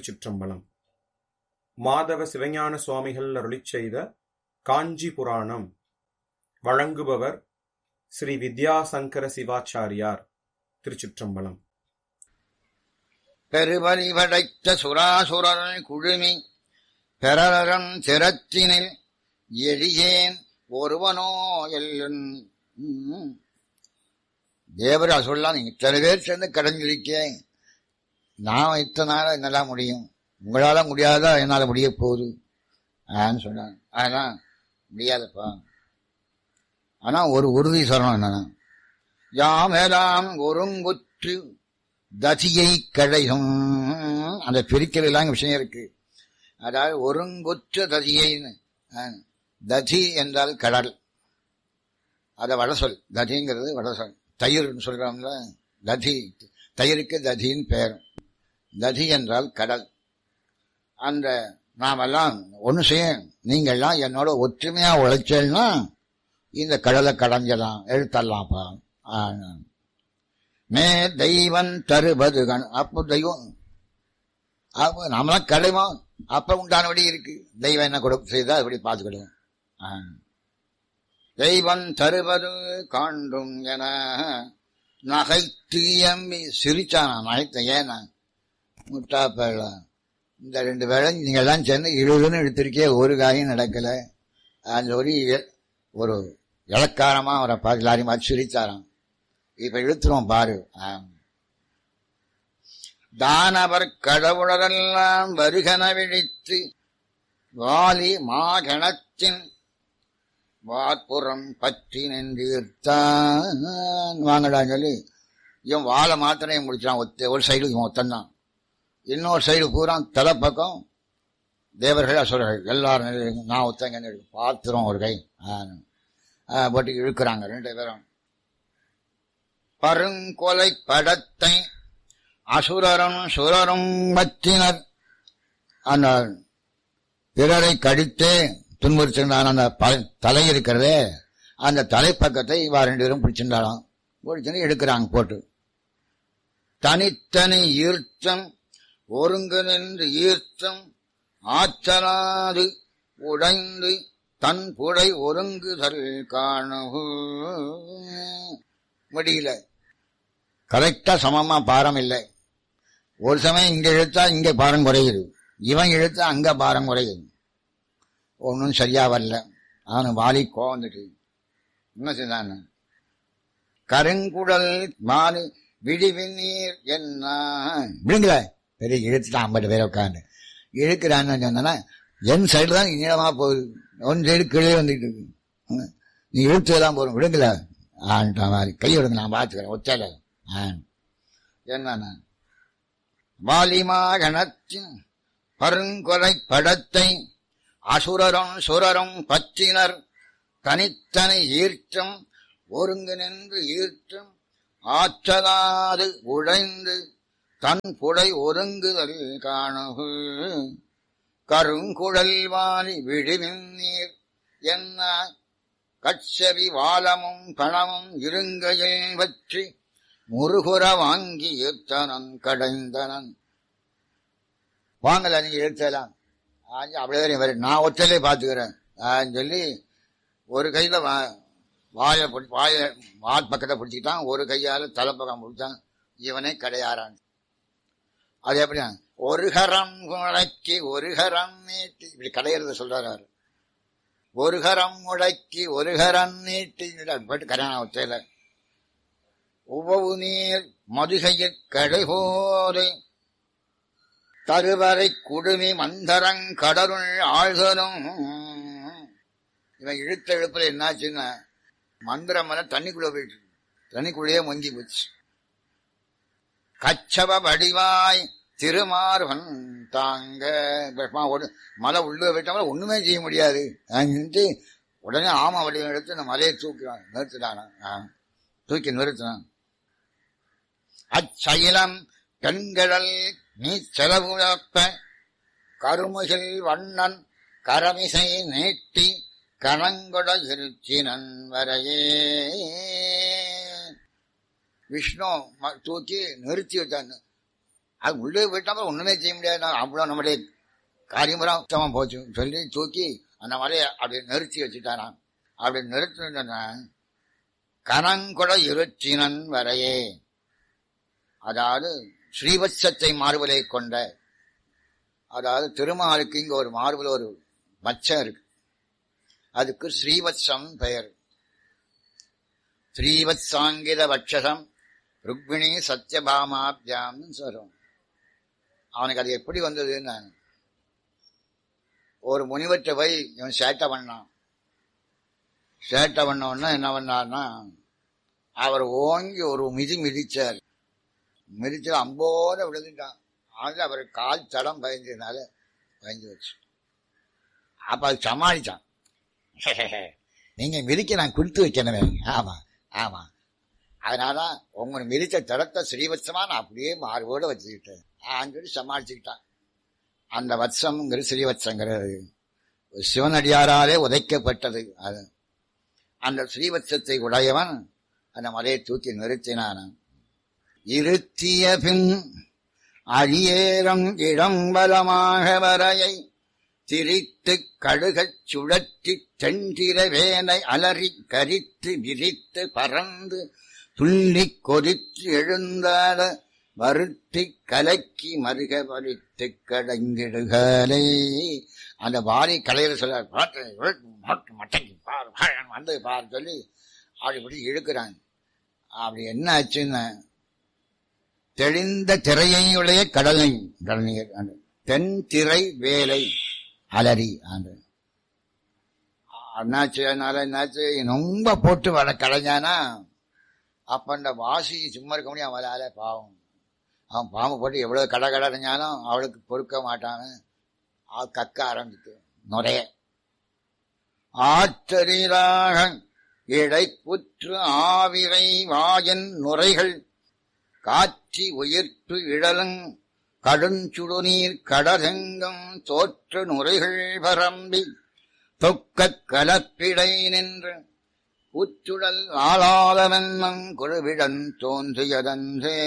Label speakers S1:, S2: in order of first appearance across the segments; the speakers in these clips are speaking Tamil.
S1: திருச்சிற்றம்பலம் மாதவ சிவஞான சுவாமிகள் அருளிச் செய்த காஞ்சி புராணம் வழங்குபவர் ஸ்ரீ வித்யாசங்கர சிவாச்சாரியார் திருச்சிற்றம்பலம்
S2: பெருபலி படைத்த சுராசுரன் குழுமி பெறரன் திறத்தினில் எளியேன் ஒருவனோ எல்லன் ம். தேவரா சொல்லலாம் நீங்க இத்தனை பேர் சேர்ந்து கடைஞ்சிருக்கேன் நான் இத்தனை நாளா என்னால முடியும் உங்களால முடியாதா என்னால முடிய போகுது ஆன்னு சொன்னான் ஆனா முடியாதப்பா ஆனா ஒரு உறுதி சொல்லணும் என்னன்னா யாமெல்லாம் ஒருங்குற்று ததியை கடையும் அந்த பிரிக்கிறதுலாம் விஷயம் இருக்கு அதாவது ஒருங்குற்ற ததியைன்னு ஆ, ததி என்றால் கடல் அத வடசொல் ததிங்கிறது வடசொல் தயிர்னு சொல்றோம்ல ததி தயிருக்கு ததின்னு பெயர் ததி என்றால் கடல் அந்த நாமெல்லாம் ஒன்று செய்ய நீங்கள்லாம் என்னோட ஒற்றுமையா உழைச்சேன்னா இந்த கடலை கடைஞ்சலாம் எழுத்தரலாம்ப்பா ஆ, மே தெய்வம் தருவது கண் அப்போ தெய்வம் அப்போ நம்மளாம் கடைமா அப்ப உண்டானபடி இருக்கு தெய்வம் என்ன கொடு செய்தா அப்படி பார்த்துக்கிடுவோம் ஆ. தெய்வம் தருவது காண்டும் என நகைத்து எம்பி சிரிச்சானா நகைத்த ஏனா முட்டாப்பேள இந்த ரெண்டு வேளை நீங்க எல்லாம் சேர்ந்து இருபதுன்னு எடுத்திருக்கே ஒரு காரியம் நடக்கல அந்த ஒரு இ- ஒரு இலக்காரமா அவரை பார்த்து எல்லாரையும் பார்த்து சிரிச்சாராம் இப்ப இழுத்துறோம் பாரு ஆம். தானவர் கடவுளரெல்லாம் வருகன விழித்து வாலி மாகணத்தின் வாற்புறம் பற்றி நின்றீர்த்தான் வாங்கடா சொல்லி இவன் வாழை மாத்திரையும் முடிச்சான் ஒத்த ஒரு சைடு இவன் ஒத்தந்தான் இன்னொரு சைடு பூரா தலை பக்கம் தேவர்கள் அசுரர்கள் எல்லாரும் நில்லு. நான் ஒத்தங்க நில்லு. பார்த்துரும் ஒரு கை ஆ. ஆ, போட்டு இழுக்கிறாங்க ரெண்டு பேரும் பருங்கொலை படத்தை அசுரரும் சுரரும் பற்றினர் அந்த பிறரை கடித்தே துன்புறுத்திருந்தான் அந்த ப- தலை இருக்கிறதே அந்த தலைப்பக்கத்தை இவா ரெண்டு பேரும் பிடிச்சிருந்தாலாம் பிடிச்சுன்னு எடுக்கிறாங்க போட்டு தனித்தனி ஈர்த்தம் ஒருங்கு நின்று ஈர்த்தம் ஆற்றலாது உடைந்து தன் புடை ஒருங்குதல் காணு முடியல கரெக்டா சமமா பாரம் இல்லை ஒரு சமயம் இங்க இழுத்தா இங்க பாரம் குறையுது இவன் இழுத்தா அங்க பாரம் குறையுது ஒன்றும் சரியா வரல அவனு வாலி கோவந்துட்டு என்ன செய்தான் கருங்குடல் மாலி விடிவிநீர் என்ன விடுங்கள பெரிய இழுத்துட்டான் ஐம்பது பேரை உட்காந்து இழுக்கிறான்னு சொன்னா என் சைடு தான் நீளமா போகுது உன் சைடு கீழே வந்துட்டு இருக்கு ம். நீ இழுத்துதான் போறோம் விடுங்கள ஆன்ட்ட மாதிரி கை விடுங்க நான் பார்த்துக்கிறேன் ஒத்தையில ஆ என்ன வாலிமாகணத்தின் பருங்கொலை படத்தை அசுரரும் சுரரும் பற்றினர் தனித்தனி ஈர்த்தம் ஒருங்கு நின்று ஈர்த்தம் ஆற்றலாது உடைந்து தன் புடை ஒருங்குதல் காணு கருங்குழல் வாலி விடுவின் நீர் என்ன கட்சவி வாலமும் பணமும் இருங்கையில் வற்றி முருகுற வாங்கி ஈர்த்தனன் கடைந்தனன் வாங்கல நீங்க இழுத்தலாம் அப்படியே வரும் நான் ஒத்தையிலே பாத்துக்கிறேன் ஆன்னு சொல்லி ஒரு கையில வா- வாயை பிடி- வாய வால் பக்கத்தை பிடிச்சிக்கிட்டான் ஒரு கையால தலைப்பக்கம் பிடிச்சான் இவனே கடையாரான் அது எப்படியா ஒரு கரம் முடக்கி ஒரு கரம் நீட்டி இப்படி கடையிறத சொல்றாரு அவரு ஒரு கரம் முடக்கி ஒரு கரம் நீட்டி போயிட்டு கரையான ஒத்தையில உவவு நீர் மதுகையிற் கடை போதை தருவரை குடுமி மந்தரங் கடலுள் ஆழ்தலும் இவன் இழுத்த இழுப்புல என்னாச்சுன்னா மந்திரம் எல்லாம் தண்ணிக்குள்ள போயிட்டு தண்ணிக்குள்ளேயே மங்கி போச்சு கச்சவ வடிவாய் திருமார்வன் தாங்க விஷமா ஒரு மலை உள்ள விட்டவங்கள ஒண்ணுமே செய்ய முடியாது அங்கிட்டு உடனே ஆமா வடிவம் எடுத்து இந்த மலையை தூக்கினான் நிறுத்தினான் ஆ. தூக்கி நிறுத்தினான் அச்சயிலம் பெண்கடல் நீ செலவுழப்ப கருமுகில் வண்ணன் கரமிசை நீட்டி கணங்கொட இருச்சினன் வரையே விஷ்ணு ம- தூக்கி நிறுத்தி வச்சான் அது உள்ளே போயிட்டா ஒண்ணுமே செய்ய முடியாது அவ்வளவு நம்முடைய காரியமுறம் சுத்தமா போச்சு சொல்லி தூக்கி அந்த மலையை அப்படி நிறுத்தி வச்சுட்டாராம் அப்படி நிறுத்தினா கனங்குட இருச்சினன் வரையே அதாவது ஸ்ரீவத்சத்தை மார்பலை கொண்ட அதாவது திருமாலுக்கு இங்க ஒரு மார்புல ஒரு மச்சம் இருக்கு அதுக்கு ஸ்ரீவத்சம் பெயர் ஸ்ரீவத்சாங்கித வட்சசம் ருக்மிணி சத்யபாமாபியாம் சொல்றோம் அவனுக்கு அது எப்படி வந்ததுன்னு ஒரு முனிவற்ற போய் இவன் சேட்டை பண்ணான் சேட்டை பண்ண என்ன பண்ணார்னா அவர் ஓங்கி ஒரு மிதி மிதிச்சார் மிதிச்சு அம்போட விழுந்துட்டான் அது அவர் கால் தடம் பயந்ததுனால பயந்து வச்சு அப்ப அது சமாளிச்சான் நீங்க மிதிக்க நான் கொடுத்து வைக்கணுமே ஆமா ஆமா அதனாலதான் உங்க மிதிச்ச தடத்தை ஸ்ரீவத்சமா நான் அப்படியே மார்போட வச்சுக்கிட்டேன் சொல்லி சமாளிச்சுக்கிட்டான் அந்த வத்சம்ங்கிற ஸ்ரீவத்சங்கிறது சிவனடியாராலே உதைக்கப்பட்டது அது அந்த ஸ்ரீவத்சத்தை உடையவன் அந்த மலையை தூக்கி நிறுத்தினான் இருத்திய பின் அழியேறம் இடம்பலமாக வரையை திரித்து கடுகச் சுழற்றி தென்றிர வேனை அலறி கரித்து விரித்து பறந்து துள்ளி கொதித்து எழுந்தாட வருத்தி கலக்கி மருக வலித்து கடங்கிடுகளே அந்த வாரி கலையில சொல்ல பாட்டு மட்டைக்கு பார் வந்து பார் சொல்லி அப்படி இப்படி இழுக்கிறாங்க அப்படி என்ன ஆச்சுன்னு தெளிந்த திரையுடைய கடலை கடல் தென் திரை வேலை அலறி ஆண்டு என்னாச்சு அதனால என்னாச்சு ரொம்ப போட்டு வர கலைஞ்சானா அப்ப அந்த வாசி சும்மா இருக்க முடியும் அவளால பாவம் அவன் பாம்பு போட்டு எவ்வளவு கடை கடைஞ்சாலும் அவளுக்கு பொறுக்க மாட்டான்னு அவ கக்க ஆரம்பித்து நுரைய ஆச்சரியராக இடைப்புற்று ஆவிரை வாயன் நுரைகள் காட்சி உயிர்ப்பு இழலுங் கடுஞ்சுடுநீர் கடதெங்கும் தோற்று நுரைகள் பரம்பி தொக்கக் கலப்பிடை நின்று உச்சுடல் ஆளாதவென்மங் குழுவிடன் தோன்றியதன்றே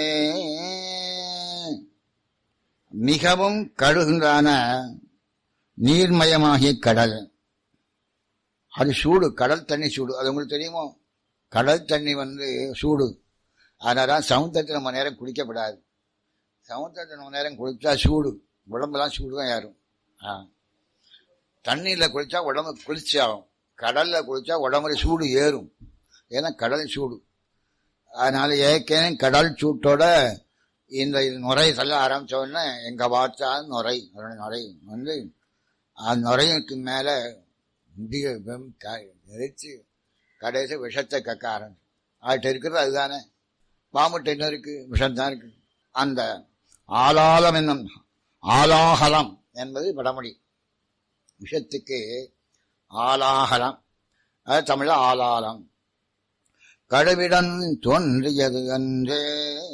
S2: மிகவும் கழுகுந்தான நீர்மயமாகிய கடல் அது சூடு கடல் தண்ணி சூடு அது உங்களுக்கு தெரியுமோ கடல் தண்ணி வந்து சூடு அதனால சமுத்திரத்தில் நம்ம நேரம் குளிக்கப்படாது சமுத்திரத்தில் நம்ம நேரம் குளிச்சா சூடு உடம்புலாம் சூடு தான் ஏறும் ஆ தண்ணியில் குளிச்சா உடம்பு குளிர்ச்சி ஆகும் கடல்ல குளிச்சா உடம்புல சூடு ஏறும் ஏன்னா கடல் சூடு அதனால ஏற்கனவே கடல் சூட்டோட இந்த நுரை சொல்ல ஆரம்பிச்ச உடனே எங்க பார்த்தா நுரை நுரை வந்து அந்த நுரைக்கு மேல நெரிச்சு கடைசி விஷத்தை கக்க ஆரம்பிச்சு ஆகிட்ட இருக்கிறது அதுதானே பாம்புட்ட என்ன இருக்கு விஷம் தான் இருக்கு அந்த ஆலாலம் என்னும் ஆலாகலம் என்பது வடமொழி விஷத்துக்கு ஆலாகலம் அது தமிழ ஆலாலம் கடுவிடன் தோன்றியது அன்றே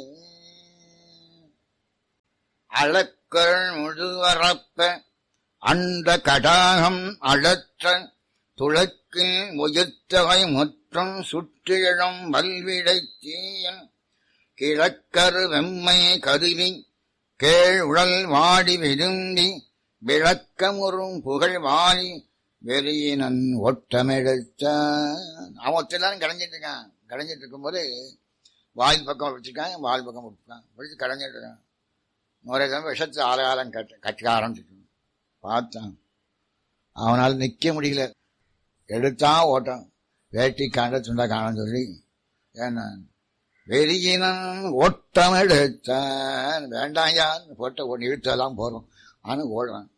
S2: அளக்கள் முழுவரப்ப அந்த கடாகம் அழற்ற துளக்கில் உயிர்த்தகை முற்றும் சுற்றியிடம் வல்விடை தீயன் கிழக்கரு வெம்மை கருவி கேள் உடல் வாடி விரும்பி விளக்கமுறும் புகழ் வாரி வெறியினன் ஒட்டமெடுத்த அவன் ஒத்தெல்லாம் கடைஞ்சிட்டு இருக்கான் கடைஞ்சிட்டு இருக்கும்போது வாயில் பக்கம் வச்சிருக்கான் வால் பக்கம் விட்டுருக்கான் பிடிச்சி கடைஞ்சிட்டு இருக்கான் முறை தான் விஷத்தை ஆலகாலம் கட்ட கட்ட ஆரம்பிச்சிருக்கான் பார்த்தான் அவனால் நிற்க முடியல எடுத்தான் ஓட்டம் வேட்டி காண்ட துண்டா காணன்னு சொல்லி ஏன்னா வெறியினன் ஓட்டம் எடுத்தான் வேண்டாயான்னு போட்ட ஒன்று இழுத்தெல்லாம் போறோம் ஆனால் ஓடுறான்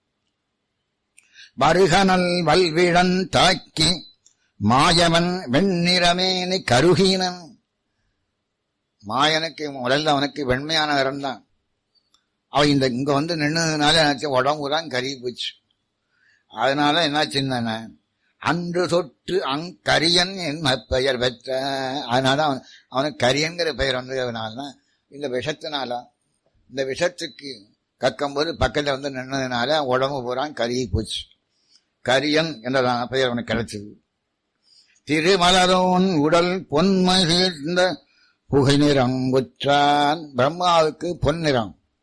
S2: வருகனல் வல்விழன் தாக்கி மாயவன் வெண்ணிறமேனி கருகினன் மாயனுக்கு முதல்ல அவனுக்கு வெண்மையான நிறம் தான் அவன் இந்த இங்க வந்து நின்னதுனால என்னாச்சு உடம்பு தான் கருகி போச்சு அதனால என்னாச்சுன்னு அன்று தொட்டு அங்கரியன் என்ன பெயர் பெற்ற அதனால அவன் அவனுக்கு கரியன்கிற பெயர் வந்ததுனால இந்த விஷத்தினால இந்த விஷத்துக்கு கக்கும்போது பக்கத்தில் வந்து நின்னதுனால உடம்பு பூரா கருகி போச்சு கரியன் என்றதான பெயர் அவனுக்கு கிடைச்சது திருமலரோன் உடல் பொன்மை சேர்ந்த புகை நிறம் உற்றான் பிரம்மாவுக்கு பொன்னிறம்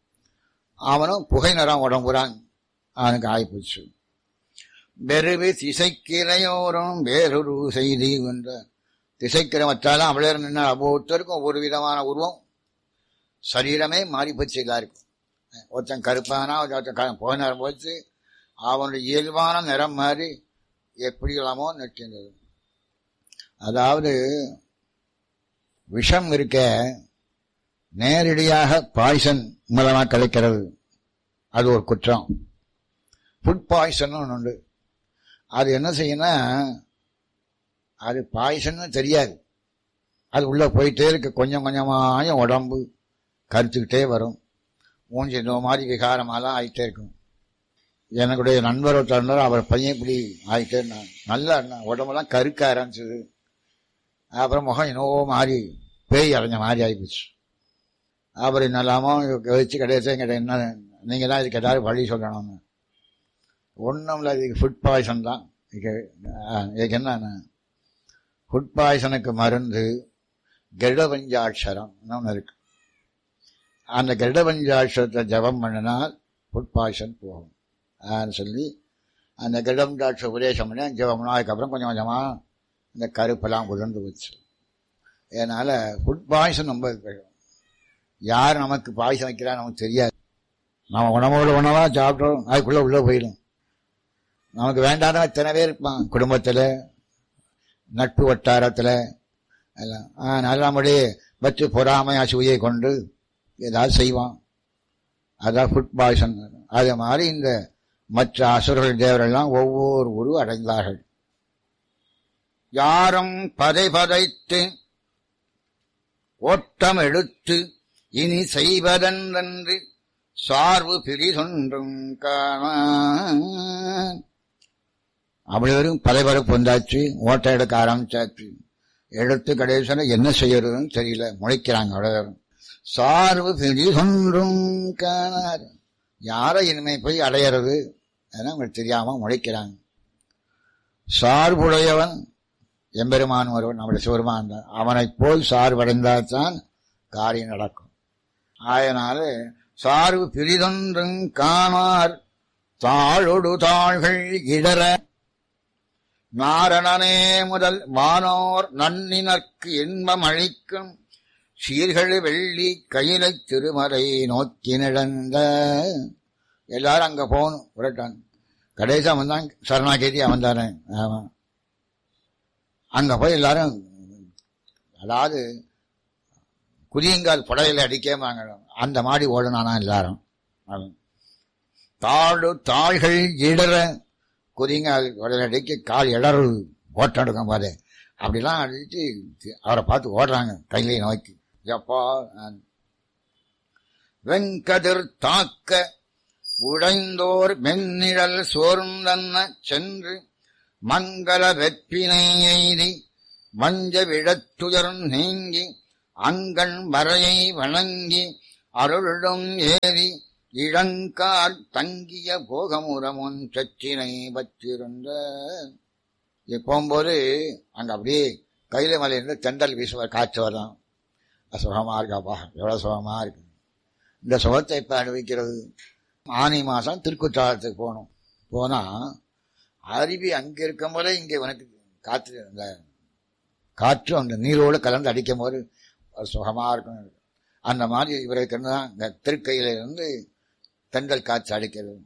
S2: அவனும் புகை நிறம் உடம்புறான் அவனுக்கு ஆயிப்போச்சு வெறுவி திசைக்கிரையோரும் வேறொரு செய்தி என்ற திசைக்கிற வச்சாலும் அவளே நின்று ஒவ்வொருத்தருக்கும் ஒவ்வொரு விதமான உருவம் சரீரமே மாறி போச்சு எல்லாருக்கும் ஒருத்தன் கருப்பானா ஒருத்தன் புகை நிறம் போச்சு அவனுடைய இயல்பான நிறம் மாதிரி எப்படி இல்லாமோ நிற்கின்றது அதாவது விஷம் இருக்க நேரடியாக பாய்சன் மூலமாக கிடைக்கிறது அது ஒரு குற்றம் ஃபுட் பாய்சன் ஒன்று உண்டு அது என்ன செய்யணும்னா அது பாய்சன்னு தெரியாது அது உள்ளே போயிட்டே இருக்கு கொஞ்சம் கொஞ்சமாக உடம்பு கருத்துக்கிட்டே வரும் மூஞ்சி இந்த மாதிரி விகாரமாலாம் ஆகிட்டே இருக்கும் எனக்குடைய நண்பர் ஒருத்தர் அவர் பையன் இப்படி ஆகிட்டே இருந்தான் நல்லா இருந்தான் உடம்பெல்லாம் கருக்க ஆரம்பிச்சது அப்புறம் முகம் என்னவோ மாறி பேய் அடைஞ்ச மாதிரி ஆகிப்போச்சு அவர் என்னெல்லாமோ வச்சு கிடையாது கிடையாது என்ன நீங்கள் தான் இதுக்கு ஏதாவது வழி சொல்லணும்னு ஒன்றும் இல்லை இதுக்கு ஃபுட் பாய்சன் தான் இதுக்கு இதுக்கு என்ன ஃபுட் பாய்சனுக்கு மருந்து கருடபஞ்சாட்சரம் ஒன்று இருக்கு அந்த கருடபஞ்சாட்சரத்தை ஜபம் பண்ணினால் ஃபுட் பாய்சன் போகும் சொல்லி அந்த கருடபஞ்சாட்ச உபதேசம் பண்ணி ஜபம் பண்ணால் அதுக்கப்புறம் கொஞ்சம் கொஞ்சமாக இந்த கருப்பெல்லாம் உதிர்ந்து போச்சு அதனால் ஃபுட் பாய்சன் ரொம்ப யார் நமக்கு பாய்சன் வைக்கிறா நமக்கு தெரியாது நம்ம உணவோட உணவாக சாப்பிட்றோம் அதுக்குள்ளே உள்ளே போயிடும் நமக்கு வேண்டாத எத்தனை பேர் இருப்பான் குடும்பத்தில் நட்பு வட்டாரத்தில் எல்லாம் அதனால் நம்முடைய வச்சு பொறாமை அசூயை கொண்டு ஏதாவது செய்வான் அதான் ஃபுட் பாய்சன் அது மாதிரி இந்த மற்ற அசுரர்கள் தேவரெல்லாம் ஒவ்வொரு உரு அடைந்தார்கள் யாரும் பதை பதைத்து ஓட்டம் எடுத்து இனி செய்வதென்று சார்பு பிரிதொன்றும் காணான் அவ்வளவரும் பதைபரப்பு வந்தாச்சு ஓட்டம் எடுக்க ஆரம்பிச்சாச்சு எடுத்து கடைசியில் என்ன செய்யறதுன்னு தெரியல முளைக்கிறாங்க அவ்வளவரும் சார்பு பிரிதொன்றும் காணார் யாரை இனிமே போய் அடையிறது அதெல்லாம் அவங்களுக்கு தெரியாம முளைக்கிறாங்க சார்புடையவன் எம்பெருமான் ஒருவன் நம்முடைய சிவருமான் தான் அவனை போல் சார்படைந்தால்தான் காரியம் நடக்கும் அதனால சார்பு பிரிதொன்றும் காணார் தாழொடு தாள்கள் இடர நாரணனே முதல் வானோர் நன்னினர்க்கு இன்பம் அளிக்கும் சீர்கள் வெள்ளி கையிலை திருமலை நோக்கி நிழந்த எல்லாரும் அங்க போகணும் புரட்டான் கடைசியா வந்தான் சரணாகேதி அவன் தானே ஆமா அங்க போய் எல்லாரும் அதாவது குதியங்கால் புடையில அடிக்க வாங்கணும் அந்த மாதிரி ஓடனானா எல்லாரும் அவன் தாழு தாள்கள் இடற குதிங்கால் புடையில அடிக்க கால் இடறு ஓட்டம் எடுக்கும் போது அப்படிலாம் அடிச்சு அவரை பார்த்து ஓடுறாங்க கையிலை நோக்கி எப்பா வெங்கதிர் தாக்க உடைந்தோர் மென்னிழல் சோர்ந்தன்ன சென்று மங்கள வெப்பினை எய்தி வஞ்ச விழத்துயர் நீங்கி அங்கண் வரையை வணங்கி அருளிடம் ஏறி இளங்கால் தங்கிய போகமுறமுன் சச்சினை வச்சிருந்த போகும்போது அங்க அப்படியே கையில மலையிலிருந்து தெண்டல் வீசுவார் காற்று வரும் சுகமா இருக்காப்பா எவ்வளவு சுகமா இருக்கு இந்த சுகத்தை இப்ப அனுபவிக்கிறது ஆனி மாசம் திருக்குற்றாலத்துக்கு போகணும் போனா அருவி அங்க இருக்கும் போதே இங்க உனக்கு காற்று அந்த காற்று அந்த நீரோடு கலந்து அடிக்கும் போது சுகமா இருக்கும் அந்த மாதிரி இவருக்கு தான் இந்த திருக்கையில இருந்து தென்றல் காற்று அடிக்கிறது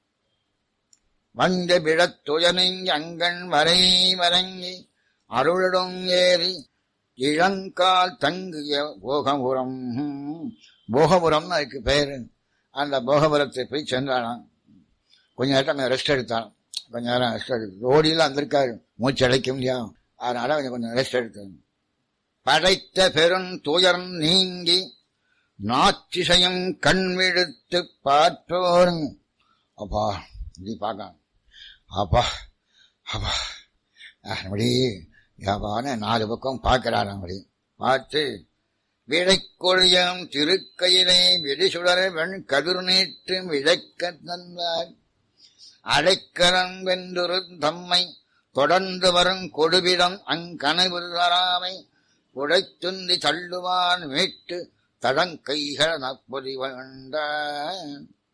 S2: வந்த விழத்துயனிங்கி அங்கண் வரை வரைங்கி அருளிடம் ஏறி இளங்கால் தங்கிய போகபுரம் போகபுரம்னு அதுக்கு பேரு அந்த போகபுரத்தை போய் சென்றானாம் கொஞ்ச நேரம் ரெஸ்ட் எடுத்தான் கொஞ்ச நேரம் ரெஸ்ட் எடுத்து ரோடியில் வந்திருக்காரு மூச்சு அடைக்க முடியாது அதனால கொஞ்சம் கொஞ்சம் ரெஸ்ட் எடுத்தாங்க படைத்த பெரும் துயர் நீங்கி நாச்சிசையும் கண் விழுத்து பார்த்தோருங்க அப்பா இப்படி பார்க்க அப்பா அப்பா அப்படி யாபான நாலு பக்கம் பார்க்கிறார் அப்படி பார்த்து விடைக்கொழியம் திருக்கையிலே விடிசுடர வெண் கதிர் நீட்டு விழைக்க தந்தார் அடைக்கலம் வென்றொரு தம்மை தொடர்ந்து வரும் கொடுவிடம் அங்கனவு வராமை உடைத்துந்தி தள்ளுவான் மீட்டு தடங்கைகள் நப்பொதி வந்தார்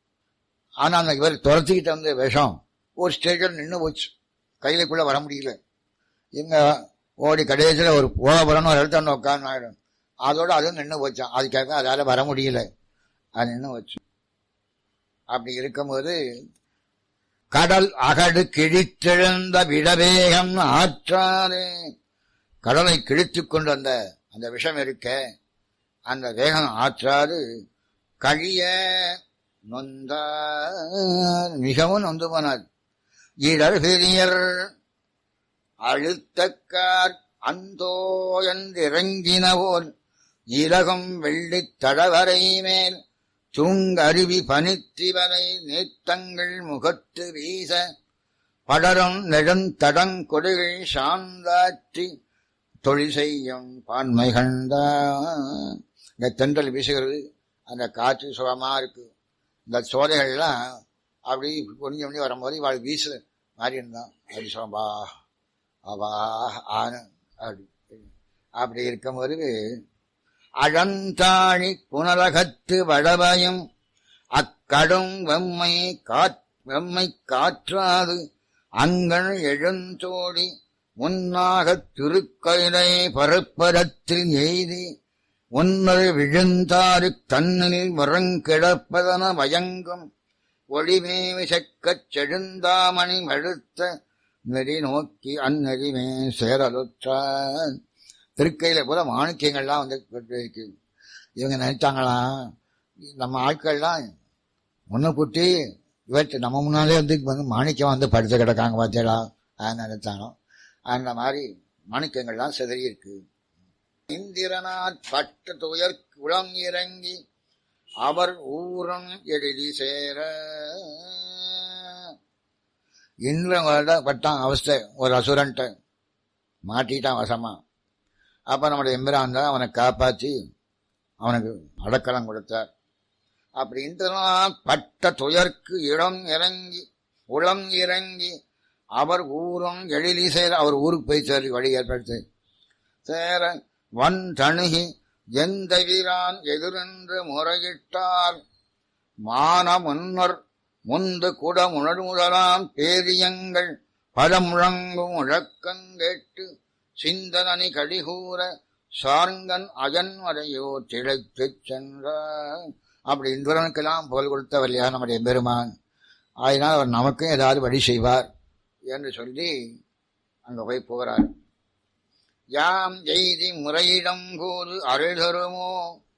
S2: ஆனா அந்த இவர் துரத்திக்கிட்டு வந்த விஷம் ஒரு ஸ்டேஜில் நின்று போச்சு கையிலுக்குள்ள வர முடியல இங்க ஓடி கடைசியில் ஒரு போகபுரம்னு ஒரு இடத்துல உட்காந்து ஆயிடும் அதோட அதுவும் நின்று போச்சான் அதுக்காக அதால வர முடியல அது நின்று போச்சு அப்படி இருக்கும்போது கடல் அகடு கிழித்தெழுந்த விடவேகம் ஆற்றாது கடலை கிழித்துக் கொண்டு அந்த அந்த விஷம் இருக்க அந்த வேகம் ஆற்றாது கழிய நொந்தார் மிகவும் நொந்து போனார் இடர் பெரியர் அழுத்தக்கார் அந்தோ என்றிறங்கினவோர் இலகம் வெள்ளித் தடவரை மேல் தூங்கருவி பனித்திவரை நேத்தங்கள் முகத்து வீச படரும் நெடுந்தடங்கொடுகள் சாந்தாற்றி தொழில் செய்யும் பான்மை கண்டா இந்த தென்றல் வீசுகிறது அந்த காற்று சுகமா இருக்கு இந்த சோதைகள்லாம் அப்படி கொஞ்சம் கொஞ்சம் வரும்போது இவாள் வீசு மாதிரி இருந்தான் அப்படி சுகம்பா அவா ஆன அப்படி அப்படி இருக்கும்போது அழந்தாழி புனலகத்து வடபயம் அக்கடும் வெம்மை காற் வெம்மை காற்றாது அங்கள் எழுந்தோடி முன்னாகத் திருக்கயிலை பரப்பரத்தில் எய்தி உன்னர் விழுந்தாறு தன்னில் முறங்கிடப்பதன வயங்கும் ஒளிமேவி செக்கச் செழுந்தாமணி மழுத்த நெறி நோக்கி அந்நெறிமே சேரலுற்றார் திருக்கையில போல மாணிக்கியங்கள்லாம் வந்து இருக்கு இவங்க நினைச்சாங்களாம் நம்ம ஆட்கள்லாம் முன்ன கூட்டி இவற்றை நம்ம முன்னாலே வந்து வந்து மாணிக்கம் வந்து படுத்து கிடக்காங்க பார்த்தீங்களா அது நினைச்சானோ அந்த மாதிரி மாணிக்கங்கள்லாம் சிதறி இருக்கு இந்திரனார் பட்ட துயர் குளம் இறங்கி அவர் ஊரம் எழுதி சேர இந்திரங்களோட பட்டான் அவஸ்தை ஒரு அசுரன்ட்ட மாட்டிட்டான் வசமா அப்ப நம்முடைய எம்பிரான் தான் அவனை காப்பாற்றி அவனுக்கு அடக்கலம் கொடுத்தார் அப்படி இந்திரனால் பட்ட துயர்க்கு இடம் இறங்கி உளம் இறங்கி அவர் ஊரும் எழிலி சேர அவர் ஊருக்கு போய் சேரி வழி ஏற்படுத்தி சேர வன் தணுகி எந்த வீரான் எதிரென்று முறையிட்டார் மான முன்னர் முந்து குட முழமுதலாம் பேரியங்கள் பல முழங்கும் முழக்கங்கேட்டு சிந்தனி கடிகூற சார்ங்கன் அயன்மறையோ திளைத்துச் சென்றார் அப்படி இந்திரனுக்கெல்லாம் புகழ் கொடுத்தவர் இல்லையா நம்முடைய பெருமான் அதனால் அவர் நமக்கும் ஏதாவது வழி செய்வார் என்று சொல்லி அங்க போய் போகிறார் யாம் எய்தி முறையிடும் போது அருள் தருமோ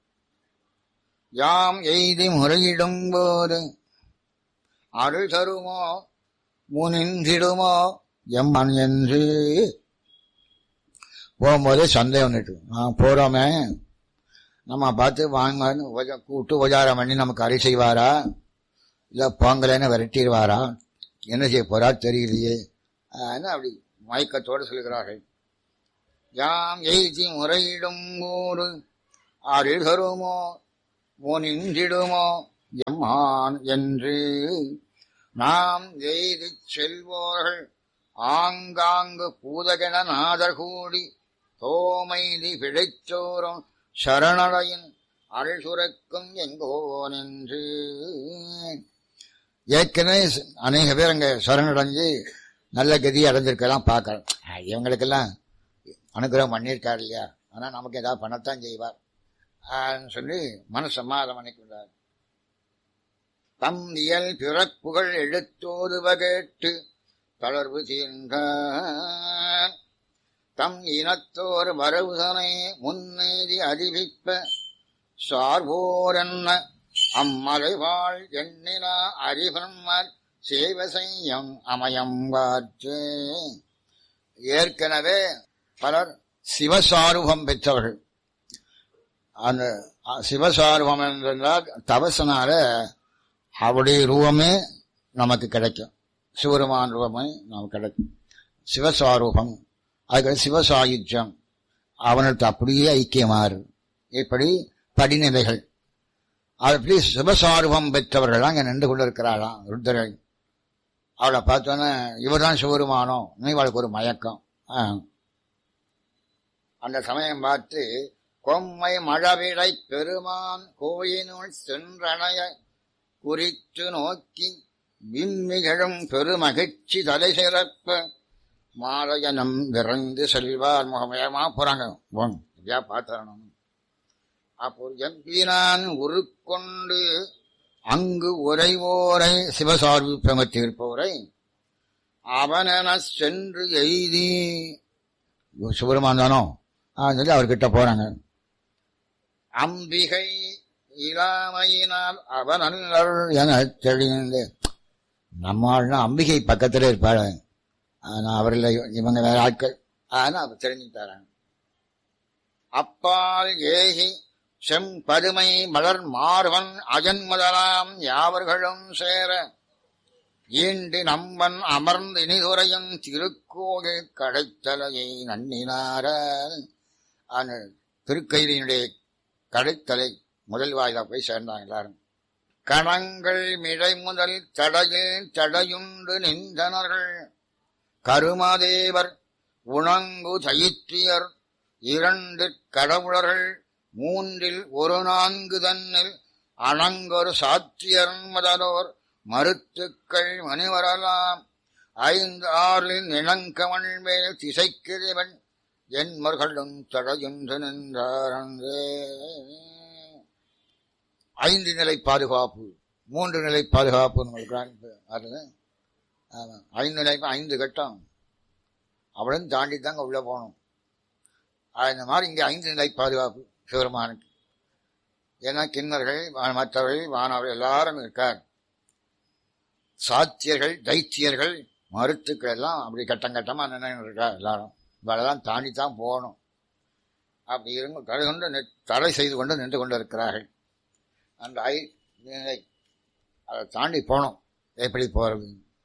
S2: யாம் எய்தி முறையிடும் போது அருள் தருமோ முனிந்திடுமோ எம்மன் என்று போகும்போது சந்தேகம் வந்துட்டு நான் போறோமே நம்ம பார்த்து வாங்கன்னு உபஜா- கூப்பிட்டு உபச்சாரம் பண்ணி நமக்கு அருள் செய்வாரா இல்லை போங்கலைன்னு விரட்டிடுவாரா என்ன செய்ய போறா தெரியலையே ஆன்னு அப்படி மயக்கத்தோடு சொல்கிறார்கள் யாம் எய்தி முறையிடும் ஊரு அருள் தருமோ முனிந்திடுமோ எம்மான் என்று நாம் எய்திச் செல்வோர்கள் ஆங்காங்கு பூதகன நாதர் கூடி தோமைதி பிழைச்சோறும் சரணடையின் அருள் சுரக்கும் எங்கோ நின்று ஏற்கனவே ச- அநேக பேர் அங்க சரணடைஞ்சு நல்ல கதி அடைஞ்சிருக்கலாம் பார்க்கலாம் அஹ் இவங்களுக்கெல்லாம் அனுகிரகம் பண்ணியிருக்காரு இல்லையா ஆனா நமக்கு ஏதாவது பண்ணத்தான் செய்வார் ஆன்னு சொல்லி மன சமாதம் பண்ணிக்கொண்டார் தம் இயல் பிறப்புகள் எழுத்தோதுவ கேட்டு தளர்வு தீர்ந்தார் தம் இனத்தோர் வரவுதனை முன்னேறி அறிவிப்ப சார்வோரென்ன அம்மலைவாழ் எண்ணினா அறிவன்மர் சேவ செய்யம் அமையம் காற்று ஏற்கனவே பலர் சிவசாரூபம் பெற்றவர்கள் அந்த அ- சிவசாரூபம் என்றால் தபசனால அவருடைய ரூபமே நமக்கு கிடைக்கும் சிவருமான் ரூபமே நமக்கு கிடைக்கும் சிவஸ்வரூபம் அதுக்கு சிவசாயுஜம் அவனுக்கு அப்படியே ஐக்கியமாறு இப்படி படிநிலைகள் அப்படி சிவசாரூபம் பெற்றவர்கள் அங்கே நின்று கொண்டிருக்கிறாளாம் ருத்தர்கள் அவளை பார்த்தோன்னே இவர்தான் சிவருமானோ இவளுக்கு ஒரு மயக்கம் ஆ. அந்த சமயம் பார்த்து கொம்மை மழவிடை பெருமான் கோயினுள் சென்றணைய குறித்து நோக்கி விம்மிகளும் பெருமகிழ்ச்சி தலை சிறப்ப மாலையனம் விரைந்து செல்வார் முகமயமா போறாங்க போங்க ஐயா பார்த்தரணும் அப்போ எம்பினான் உருக்கொண்டு அங்கு உரைவோரை சிவசார்பு பிரமத்திருப்போரை அவனென சென்று எய்தி சிவருமான் தானோ சொல்லி அவர்கிட்ட போறாங்க அம்பிகை இளாமையினால் அவன் அல்லர் என தெளிந்து நம்மாள்னா அம்பிகை பக்கத்துல இருப்பாள் ஆனா அவரில் இவங்க வேற ஆட்கள் ஆனா அவர் தெரிஞ்சுட்டாராங்க அப்பால் ஏகி செம்பருமை மலர் மார்வன் அஜன் முதலாம் யாவர்களும் சேர ஈண்டு நம்பன் அமர்ந்து இனிதுரையும் திருக்கோயில் கடைத்தலையை நன்னினார அந்த திருக்கயிலினுடைய கடைத்தலை முதல் வாயிலா போய் சேர்ந்தாங்க எல்லாரும் கணங்கள் மிடை முதல் தடையில் தடையுண்டு நின்றனர்கள் கருமாதேவர் உணங்கு தயிற்றியர் இரண்டு கடவுளர்கள் மூன்றில் ஒரு நான்கு தன்னில் அணங்கொரு சாத்தியர் முதலோர் மருத்துக்கள் மணிவரலாம் ஐந்து ஆறில் நிலங்கவன் மேல் திசைக்கிறவன் என்மர்களும் தடையுண்டு நின்றாரன்றே ஐந்து நிலை பாதுகாப்பு மூன்று நிலை பாதுகாப்பு நம்மளுக்கு அதுல ஆமா ஐந்து நிலை ஐந்து கட்டம் அவளும் தாண்டி தாங்க உள்ள போகணும் இந்த மாதிரி இங்கே ஐந்து நிலை பாதுகாப்பு சிவருமானுக்கு ஏன்னா கிண்ணர்கள் மற்றவர்கள் வானவர்கள் எல்லாரும் இருக்கார் சாத்தியர்கள் தைத்தியர்கள் மருத்துக்கள் எல்லாம் அப்படி கட்டம் கட்டமா நின்று இருக்கா எல்லாரும் இவளெல்லாம் தாண்டி தான் போகணும் அப்படி இருங்க தடை கொண்டு தடை செய்து கொண்டு நின்று கொண்டு இருக்கிறார்கள் அந்த ஐ நிலை அதை தாண்டி போனோம் எப்படி போறது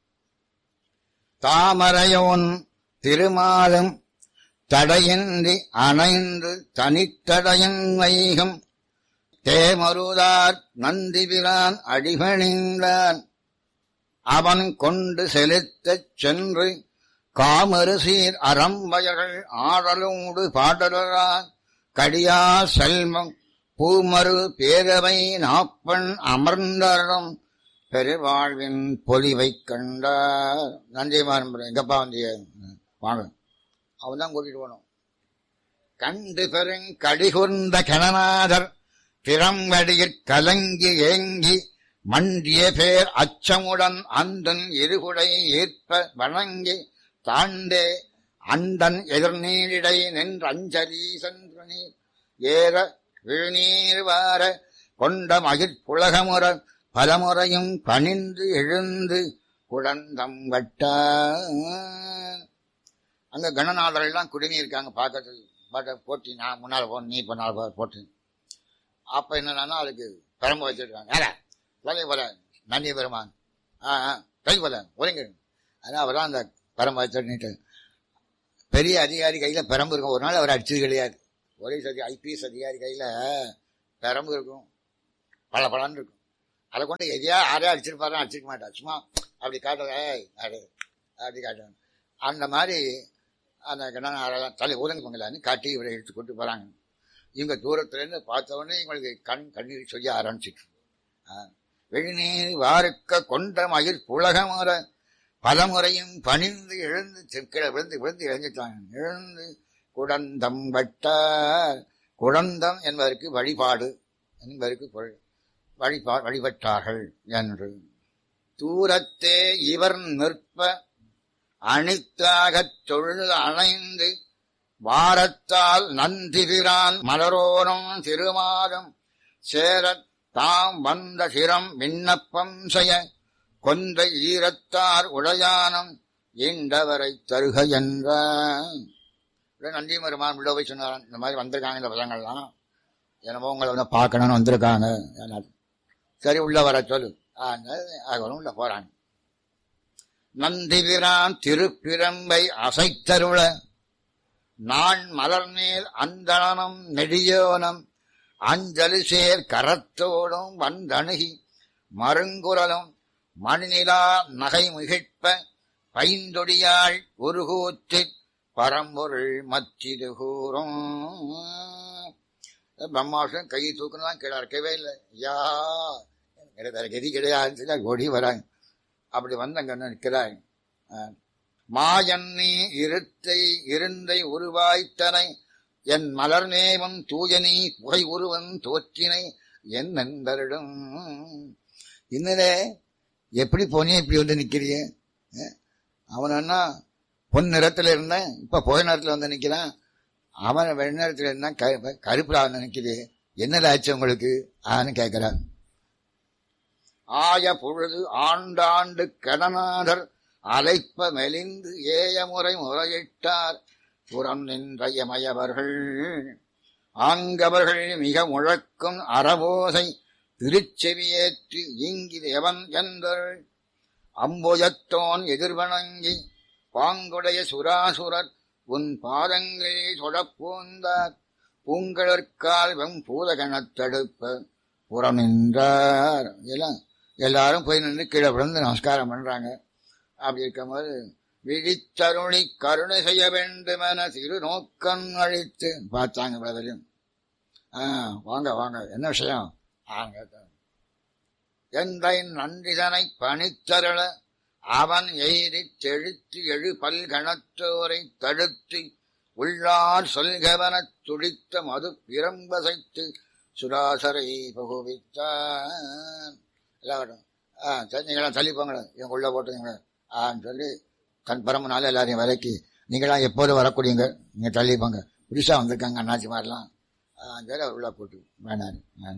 S2: தாமரையோன் திருமாலும் தடையின்றி அணைந்து தனித்தடையின் வைகம் தேமருதார் நந்திபிரான் அடிபணிந்தான் அவன் கொண்டு செலுத்தச் சென்று காமரு சீர் அறம்பயர்கள் ஆடலோடு பாடலான் கடியா செல்வம் பூமரு பேரவை நாப்பன் அமர்ந்தரும் பெருவாழ்வின் பொலிவை கண்டார் நந்திமாரன் எங்கப்பா வந்திய வாங்க அவன் தான் கூட்டிட்டு போனோம் கண்டு பெருங் கடிகுர்ந்த கணநாதர் திறம்படியிற் கலங்கி ஏங்கி மண்டிய பேர் அச்சமுடன் அந்தன் இருகுடை ஏற்ப வணங்கி தாண்டே அண்டன் எதிர்நீரிடை நின்ற அஞ்சலி சென்று ஏற விழுநீர் வார கொண்ட மகிழ் புலகமுற பலமுறையும் பணிந்து எழுந்து குழந்தம் வட்ட அங்க கணநாதர்கள் எல்லாம் குடுமி இருக்காங்க பார்க்கறது பார்க்க போட்டி நான் முன்னால் போ நீ பின்னால் போ போட்டு அப்ப என்னன்னா அதுக்கு பெரம்பு வச்சிருக்காங்க யாரா வேலை போல நன்றி பெருமான் ஆ ஆ கை போல ஒருங்க அதான் அவர் அந்த பெரம்பு வச்சுட்டு பெரிய அதிகாரி கையில பெரம்பு இருக்கும் ஒரு நாள் அவர் அடிச்சது கிடையாது ஒரே சதி ஐபிஎஸ் அதிகாரி கையில பெரம்பு இருக்கும் பல பலன்னு இருக்கும் அதை கொண்டு எதையா யாரையா அடிச்சிருப்பாரு அடிச்சிருக்க மாட்டா சும்மா அப்படி காட்டுற அது அப்படி காட்டுவாங்க அந்த மாதிரி அந்த கண்ணன் தலை ஊதங்க பொங்கலான்னு காட்டி இவரை எடுத்து கொண்டு போறாங்க இவங்க தூரத்துலேருந்து பார்த்த உடனே இவங்களுக்கு கண் கண்ணீர் சொல்லி ஆரம்பிச்சிட்டு வெளிநீர் வாருக்க கொண்ட மயிர் புலகமுற பலமுறையும் பணிந்து எழுந்து கீழே விழுந்து விழுந்து எழுந்துட்டாங்க எழுந்து குடந்தம் வட்டார் குடந்தம் என்பதற்கு வழிபாடு என்பதற்கு பொருள் வழிபா வழிபட்டார்கள் என்று தூரத்தே இவர் நிற்ப அணித்தாகச் தொழுது அணைந்து வாரத்தால் நந்திபிரான் மலரோனும் திருமாலும் சேரத் தாம் வந்த சிரம் விண்ணப்பம் செய்ய கொந்த ஈரத்தார் உடையானம் ஈண்டவரை தருக என்ற நந்தி பெருமான் உள்ள போய் சொன்னாராம் இந்த மாதிரி வந்திருக்காங்க இந்த பசங்கள்லாம் என்னமோ உங்களை வந்து பார்க்கணும்னு வந்திருக்காங்க சரி உள்ள வர சொல்லு அவரும் உள்ள போறாங்க நந்திபிரான் திருப்பிரம்பை அசைத்தருள நான் மலர் மேல் அந்தணனம் நெடியோனம் அஞ்சலி சேர் கரத்தோடும் வந்தணுகி மருங்குரலும் மணிநிலா நகை மிகிழ்ப்ப பைந்தொடியாள் ஒரு கூற்றில் பரம்பொருள் மத்திது கூறும் பிரம்மாஷன் கையை தூக்கணும் கீழே இருக்கவே இல்லை ஐயா எனக்கு வேற கதி கிடையாதுன்னு சொல்லி ஓடி வராங்க அப்படி வந்து அங்க நிற்கிறாங்க மாயன் நீ இருத்தை இருந்தை உருவாய்த்தனை என் மலர் நேவன் தூயனி புகை உருவன் தோற்றினை என் நண்பரிடம் இன்னதே எப்படி போனே இப்படி வந்து நிக்கிறிய அவன் என்ன பொன் நிறத்துல இருந்தேன் இப்ப புகை நிறத்துல வந்து நிக்கிறான் அவன் வெண்ணத்துல இருந்தா கருப்புல வந்து நிக்குது என்னடா ஆச்சு உங்களுக்கு ஆன்னு கேட்கிறான் ஆய பொழுது ஆண்டாண்டு கடநாதர் அலைப்ப மெலிந்து ஏயமுறை முறையிட்டார் புறம் நின்றயமயவர்கள் ஆங்கவர்கள் மிக முழக்கும் அறவோசை திருச்செவியேற்று இங்கிது எவன் என்றள் அம்புஜத்தோன் எதிர்வணங்கி பாங்குடைய சுராசுரர் உன் பாதங்களை சொடப்பூந்தார் பூங்கழற்கால் வெம் பூதகணத் தடுப்ப புறம் நின்றார் எல்லாம் எல்லாரும் போய் நின்று கீழே விழுந்து நமஸ்காரம் பண்றாங்க அப்படி இருக்கும்போது விழித்தருளி கருணை செய்ய வேண்டுமென சிறு நோக்கம் அழித்து பார்த்தாங்க பிரதரையும் ஆஹ் வாங்க வாங்க என்ன விஷயம் ஆங்க எந்த நன்றிதனை பணித்தருள அவன் எய்தி தெழுத்து எழு பல்கணத்தோரை தடுத்து உள்ளார் சொல்கவனத் துடித்த மது பிரம்பசைத்து சுராசரை புகுவித்தான் எல்லாரும் ஆ சரி நீங்களாம் தள்ளி போங்களேன் எங்க உள்ள போட்டுங்க ஆன்னு சொல்லி தன் பரமனால எல்லாரையும் விலைக்கு நீங்களாம் எப்போது வரக்கூடியங்க நீங்க தள்ளி போங்க புதுசா வந்திருக்காங்க அண்ணாச்சி மாதிரிலாம் சரி அவர் உள்ள போட்டு வேணாரு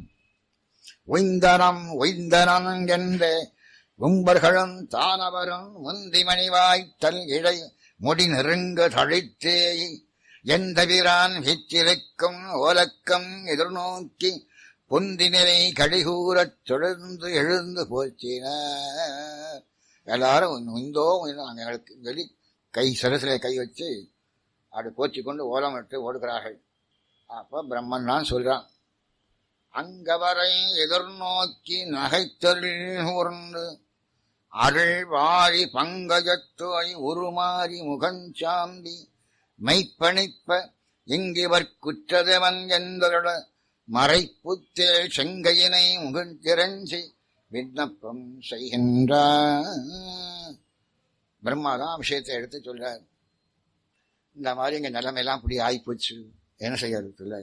S2: ஒய்ந்தனம் ஒய்ந்தனம் என்றே கும்பர்களும் தானவரும் முந்தி மணிவாய்த்தல் இழை முடி நெருங்க தழித்தேய் எந்த வீரான் விச்சிருக்கும் ஓலக்கம் எதிர்நோக்கி பொந்தினரை கடிகூறச் தொடர்ந்து எழுந்து போச்சினார் எல்லாரும் இந்தோ எங்களுக்கு வெளி கை சிரசில கை வச்சு அப்படி போற்றி கொண்டு ஓலம் விட்டு ஓடுகிறார்கள் அப்ப பிரம்மன் தான் சொல்றான் அங்கவரை எதிர்நோக்கி நகைத்தொழில் ஊர்ந்து அருள் வாழி பங்கஜத்துவை உருமாறி முகஞ்சாம்பி மெய்ப்பணிப்ப இங்கிவர் குற்றதவன் என்பதோட மறைப்புத்தே செங்கையினை முகத்திரஞ்சி விண்ணப்பம் செய்கின்றார் பிரம்மாதான் விஷயத்தை எடுத்து சொல்றார் இந்த மாதிரி எங்க நிலைமையெல்லாம் இப்படி ஆயிப்போச்சு என்ன செய்யறது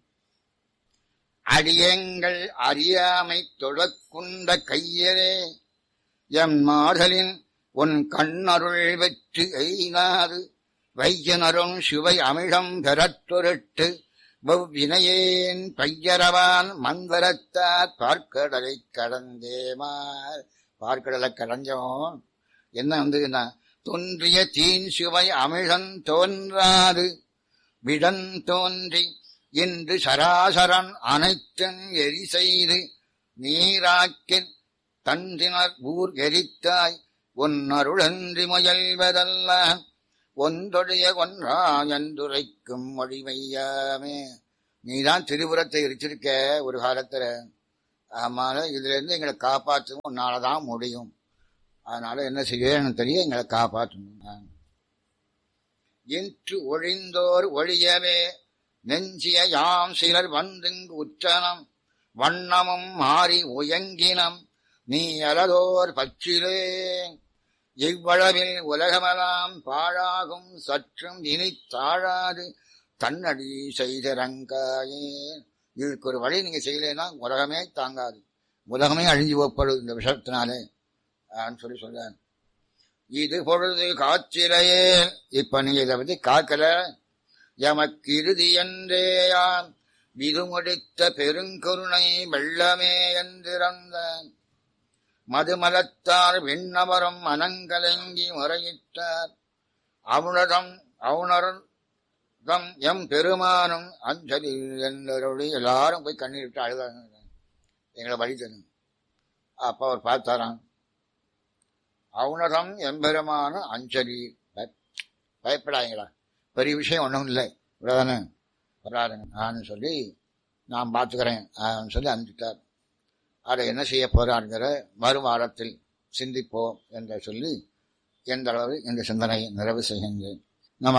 S2: அடியங்கள் அறியாமை தொழக்குண்ட கையரே எம் மாதலின் உன் கண்ணருள் வெற்று எய்னாது வையனரும் சுவை அமிழம் பெறத்தொருட்டு வெவ்வினையேன் பையரவான் மண்வரத்தார் பார்க்கடலை கடந்தேமார் பார்க்கடலை கடஞ்சோம் என்ன வந்ததுன்னா தோன்றிய தீன் சுவை அமிழன் தோன்றாது விடன் தோன்றி இன்று சராசரன் அனைத்தும் எரி செய்து நீராக்கின் தந்தினர் ஊர் எரித்தாய் உன் அருளன்றி முயல்வதல்ல ஒன்றொழிய ஒன்றா என்றுரைக்கும் மொழிமையாமே நீதான் திருபுரத்தை எரிச்சிருக்க ஒரு காலத்துல ஆமால இதுல இருந்து எங்களை காப்பாற்றவும் உன்னாலதான் முடியும் அதனால என்ன செய்யணும் தெரியும் எங்களை காப்பாற்றணும் என்று ஒழிந்தோர் ஒழியவே நெஞ்சிய யாம் சிலர் வந்துங்கு உற்றனம் வண்ணமும் மாறி உயங்கினம் நீ அலதோர் பச்சிலே இவ்வளவில் உலகமெல்லாம் பாழாகும் சற்றும் இனி தாழாது தன்னடி செய்தரங்காயே இதுக்கு ஒரு வழி நீங்க செய்யலைன்னா உலகமே தாங்காது உலகமே அழிஞ்சு போப்படும் இந்த விஷத்தினாலே சொல்லி சொல்ற இது பொழுது காய்ச்சிலையே இப்ப நீங்க இதை பத்தி காக்கல எமக்கு இறுதி என்றேயான் விதுமுடித்த பெருங்கருணை வெள்ளமே என்றிறந்தான் மதுமலத்தார் விண்ணவரும் மனங்கலங்கி முறையிட்டார் அவுணரம் அவுணர்தம் எம் பெருமானும் அஞ்சலி என்றொழி எல்லாரும் போய் கண்ணீர் விட்டு அழுதாங்க எங்களை வழி தரும் அப்ப அவர் பார்த்தாராம் அவுணரம் எம்பெருமானும் அஞ்சலி பயப்படாதீங்களா பெரிய விஷயம் ஒன்றும் இல்லை இவ்வளோதானே வராதுங்க நான் சொல்லி நான் பார்த்துக்கிறேன் சொல்லி அனுப்பிட்டார் அதை என்ன செய்ய போறாருங்கிற மறுவாரத்தில் சிந்திப்போம் என்று சொல்லி எந்த அளவு இந்த சிந்தனையை நிறைவு செய்கின்றேன்